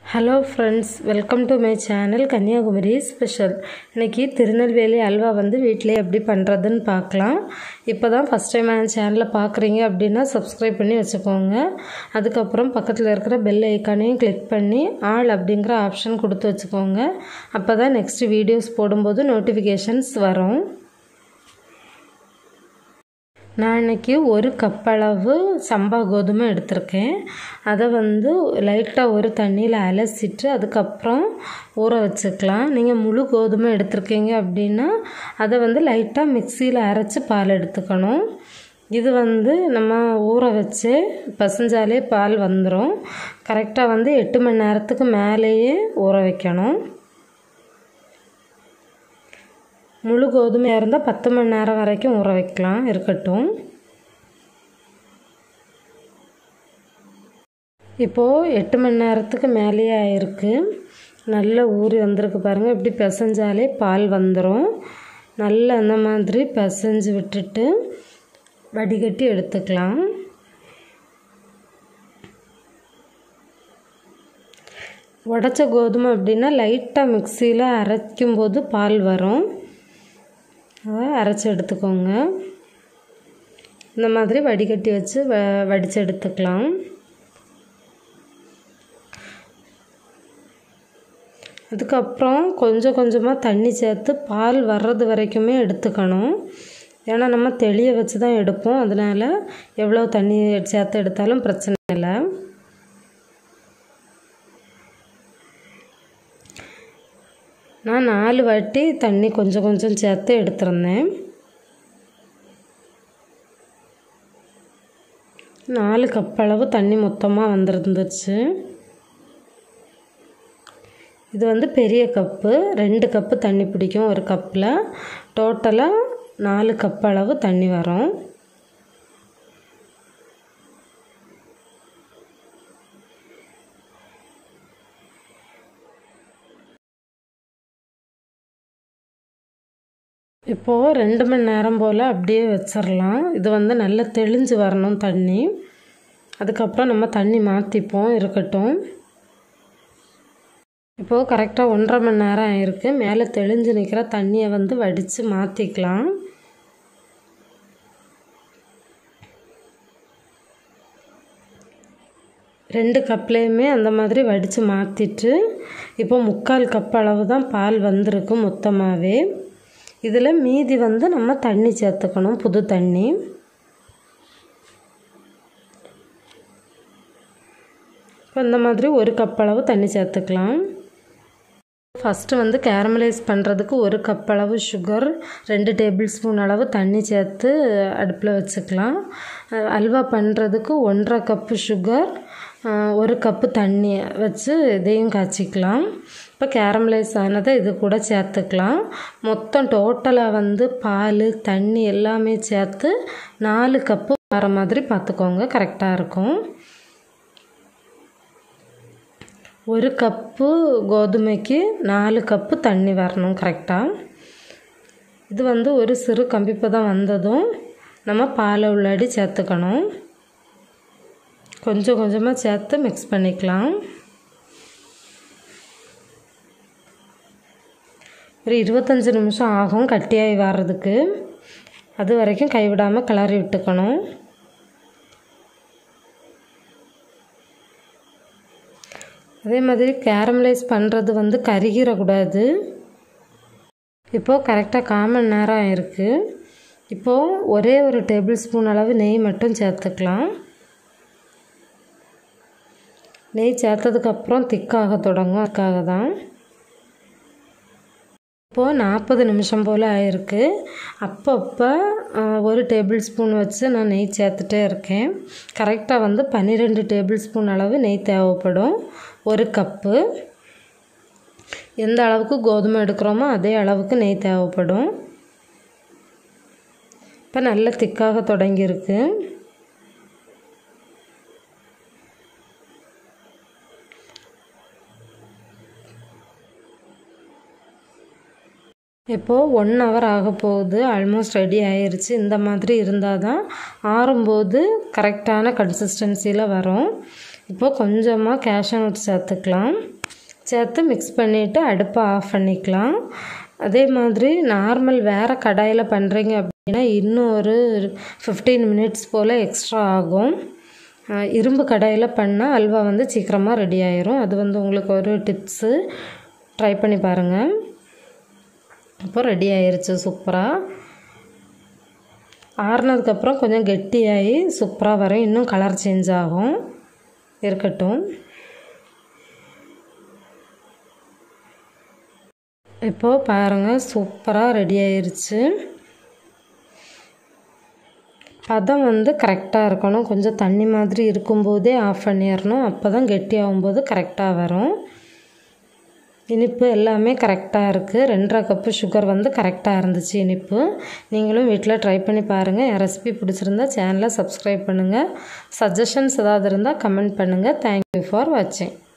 hello friends welcome to my channel Kanyakumari special இன்றைக்கி திருநெல்வேலி அல்வா வந்து வீட்டிலே எப்படி பண்ணுறதுன்னு பார்க்கலாம் இப்போ தான் ஃபஸ்ட் டைம் என் சேனலை பார்க்குறீங்க அப்படின்னா சப்ஸ்கிரைப் பண்ணி வச்சுக்கோங்க அதுக்கப்புறம் பக்கத்தில் இருக்கிற பெல் ஐக்கானையும் கிளிக் பண்ணி ஆல் அப்படிங்கிற ஆப்ஷன் கொடுத்து வச்சுக்கோங்க அப்போ தான் நெக்ஸ்ட் வீடியோஸ் போடும்போது நோட்டிஃபிகேஷன்ஸ் வரும் நான் இன்றைக்கி ஒரு கப் அளவு சம்பா கோதுமை எடுத்திருக்கேன் அதை வந்து லைட்டாக ஒரு தண்ணியில் அலசிட்டு அதுக்கப்புறம் ஊற வச்சுக்கலாம் நீங்கள் முழு கோதுமை எடுத்திருக்கீங்க அப்படின்னா அதை வந்து லைட்டாக மிக்சியில் அரைச்சி பால் எடுத்துக்கணும் இது வந்து நம்ம ஊற வச்சு பசஞ்சாலே பால் வந்துடும் கரெக்டாக வந்து எட்டு மணி நேரத்துக்கு மேலேயே ஊற வைக்கணும் முழு கோதுமையாக இருந்தால் பத்து மணி நேரம் வரைக்கும் ஊற வைக்கலாம் இருக்கட்டும் இப்போது எட்டு மணி நேரத்துக்கு மேலேயே ஆயிருக்கு நல்ல ஊறி வந்திருக்கு பாருங்கள் இப்படி பிசைஞ்சாலே பால் வந்துடும் நல்லா அந்த மாதிரி பிசைஞ்சு விட்டுட்டு வடிகட்டி எடுத்துக்கலாம் உடச்ச கோதுமை அப்படின்னா லைட்டாக மிக்சியில் அரைக்கும்போது பால் வரும் அதை அரைச்சி எடுத்துக்கோங்க இந்த மாதிரி வடிகட்டி வச்சு வ வடித்து எடுத்துக்கலாம் அதுக்கப்புறம் கொஞ்சம் கொஞ்சமாக தண்ணி சேர்த்து பால் வர்றது வரைக்குமே எடுத்துக்கணும் ஏன்னா நம்ம தெளிய வச்சு தான் எடுப்போம் அதனால் எவ்வளோ தண்ணி சேர்த்து எடுத்தாலும் பிரச்சனை இல்லை நான் நாலு வாட்டி தண்ணி கொஞ்சம் கொஞ்சம் சேர்த்து எடுத்திருந்தேன் நாலு கப் அளவு தண்ணி மொத்தமாக வந்துருந்துச்சு இது வந்து பெரிய கப்பு ரெண்டு கப்பு தண்ணி பிடிக்கும் ஒரு கப்பில் டோட்டலாக நாலு கப் அளவு தண்ணி வரும் இப்போது ரெண்டு மணி நேரம் போல் அப்படியே வச்சிடலாம் இது வந்து நல்லா தெளிஞ்சு வரணும் தண்ணி அதுக்கப்புறம் நம்ம தண்ணி மாற்றிப்போம் இருக்கட்டும் இப்போது கரெக்டாக ஒன்றரை மணி நேரம் ஆயிருக்கு மேலே தெளிஞ்சு நிற்கிற தண்ணியை வந்து வடித்து மாற்றிக்கலாம் ரெண்டு கப்லேயுமே அந்த மாதிரி வடித்து மாற்றிட்டு இப்போ முக்கால் கப் அளவு தான் பால் வந்திருக்கு மொத்தமாகவே இதில் மீதி வந்து நம்ம தண்ணி சேர்த்துக்கணும் புது தண்ணி இப்போ இந்த மாதிரி ஒரு கப் அளவு தண்ணி சேர்த்துக்கலாம் ஃபஸ்ட்டு வந்து கேரமலைஸ் பண்ணுறதுக்கு ஒரு கப் அளவு சுகர் ரெண்டு டேபிள் ஸ்பூன் அளவு தண்ணி சேர்த்து அடுப்பில் வச்சுக்கலாம் அல்வா பண்ணுறதுக்கு ஒன்றரை கப்பு சுகர் ஒரு கப்பு தண்ணி வச்சு இதையும் காய்ச்சிக்கலாம் இப்போ கேரமலைஸ் ஆனதை இது கூட சேர்த்துக்கலாம் மொத்தம் டோட்டலாக வந்து பால் தண்ணி எல்லாமே சேர்த்து நாலு கப்பு வர மாதிரி பார்த்துக்கோங்க கரெக்டாக இருக்கும் ஒரு கப்பு கோதுமைக்கு நாலு கப்பு தண்ணி வரணும் கரெக்டாக இது வந்து ஒரு சிறு கம்பிப்பு தான் வந்ததும் நம்ம பாலை உள்ளாடி சேர்த்துக்கணும் கொஞ்சம் கொஞ்சமாக சேர்த்து மிக்ஸ் பண்ணிக்கலாம் ஒரு இருபத்தஞ்சி நிமிஷம் ஆகும் கட்டியாகி வர்றதுக்கு அது வரைக்கும் கைவிடாமல் கிளறி விட்டுக்கணும் அதே மாதிரி கேரமலைஸ் பண்ணுறது வந்து கருகிடக்கூடாது இப்போது கரெக்டாக காமன் நேரம் ஆயிருக்கு இப்போது ஒரே ஒரு டேபிள் ஸ்பூன் அளவு நெய் மட்டும் சேர்த்துக்கலாம் நெய் சேர்த்ததுக்கப்புறம் திக்காக தொடங்கும் அதுக்காக தான் இப்போது நாற்பது நிமிஷம் போல் ஆயிருக்கு அப்பப்போ ஒரு டேபிள் ஸ்பூன் வச்சு நான் நெய் சேர்த்துட்டே இருக்கேன் கரெக்டாக வந்து பன்னிரெண்டு டேபிள் ஸ்பூன் அளவு நெய் தேவைப்படும் ஒரு கப்பு எந்த அளவுக்கு கோதுமை எடுக்கிறோமோ அதே அளவுக்கு நெய் தேவைப்படும் இப்போ நல்ல திக்காக தொடங்கியிருக்கு இப்போது ஒன் ஹவர் ஆக போகுது ஆல்மோஸ்ட் ரெடி ஆயிடுச்சு இந்த மாதிரி இருந்தால் தான் ஆறும்போது கரெக்டான கன்சிஸ்டன்சியில் வரும் இப்போது கொஞ்சமாக கேஷ்யூ நட் சேர்த்துக்கலாம் சேர்த்து மிக்ஸ் பண்ணிவிட்டு அடுப்பை ஆஃப் பண்ணிக்கலாம் அதே மாதிரி நார்மல் வேறு கடாயில் பண்ணுறீங்க அப்படின்னா இன்னும் ஒரு ஃபிஃப்டீன் மினிட்ஸ் போல் எக்ஸ்ட்ரா ஆகும் இரும்பு கடாயில் பண்ணால் அல்வா வந்து சீக்கிரமாக ரெடி ஆயிரும் அது வந்து உங்களுக்கு ஒரு டிப்ஸு ட்ரை பண்ணி பாருங்கள் இப்போ ரெடி ஆயிருச்சு சூப்பராக ஆறுனதுக்கப்புறம் கொஞ்சம் கெட்டியாகி சூப்பராக வரும் இன்னும் கலர் சேஞ்ச் ஆகும் இருக்கட்டும் இப்போது பாருங்கள் சூப்பராக ரெடி ஆயிருச்சு பதம் வந்து கரெக்டாக இருக்கணும் கொஞ்சம் தண்ணி மாதிரி இருக்கும்போதே ஆஃப் பண்ணிடணும் அப்போ தான் கெட்டி ஆகும்போது கரெக்டாக வரும் இனிப்பு எல்லாமே கரெக்டாக இருக்குது ரெண்டரை கப்பு சுகர் வந்து கரெக்டாக இருந்துச்சு இனிப்பு நீங்களும் வீட்டில் ட்ரை பண்ணி பாருங்கள் என் ரெசிபி பிடிச்சிருந்தா சேனலை சப்ஸ்கிரைப் பண்ணுங்கள் சஜஷன்ஸ் ஏதாவது இருந்தால் கமெண்ட் பண்ணுங்கள் தேங்க்யூ ஃபார் வாட்சிங்